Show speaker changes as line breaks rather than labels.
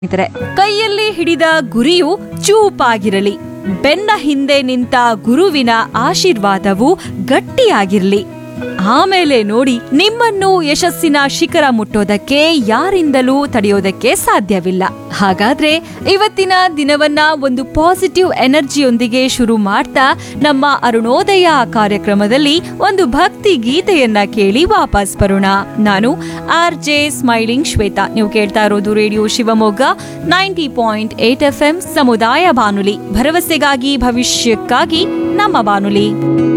ಸ್ನೇಹಿತರೆ ಕೈಯಲ್ಲಿ ಹಿಡಿದ ಗುರಿಯು ಚೂಪಾಗಿರಲಿ ಬೆನ್ನ ಹಿಂದೆ ನಿಂತ ಗುರುವಿನ ಆಶೀರ್ವಾದವು ಗಟ್ಟಿಯಾಗಿರಲಿ ಆಮೇಲೆ ನೋಡಿ ನಿಮ್ಮನ್ನು ಯಶಸ್ಸಿನ ಶಿಖರ ಮುಟ್ಟೋದಕ್ಕೆ ಯಾರಿಂದಲೂ ತಡೆಯೋದಕ್ಕೆ ಸಾಧ್ಯವಿಲ್ಲ ಹಾಗಾದ್ರೆ ಇವತ್ತಿನ ದಿನವನ್ನ ಒಂದು ಪಾಸಿಟಿವ್ ಎನರ್ಜಿಯೊಂದಿಗೆ ಶುರು ಮಾಡ್ತಾ ನಮ್ಮ ಅರುಣೋದಯ ಕಾರ್ಯಕ್ರಮದಲ್ಲಿ ಒಂದು ಭಕ್ತಿ ಗೀತೆಯನ್ನ ಕೇಳಿ ವಾಪಸ್ ಬರೋಣ ನಾನು ಆರ್ ಜೆ ಸ್ಮೈಲಿಂಗ್ ಶ್ವೇತಾ ನೀವು ಕೇಳ್ತಾ ಇರೋದು radio Shivamogga ninety point eight F M ಸಮುದಾಯ ಬಾನುಲಿ ಭರವಸೆಗಾಗಿ ಭವಿಷ್ಯಕ್ಕಾಗಿ ನಮ್ಮ ಬಾನುಲಿ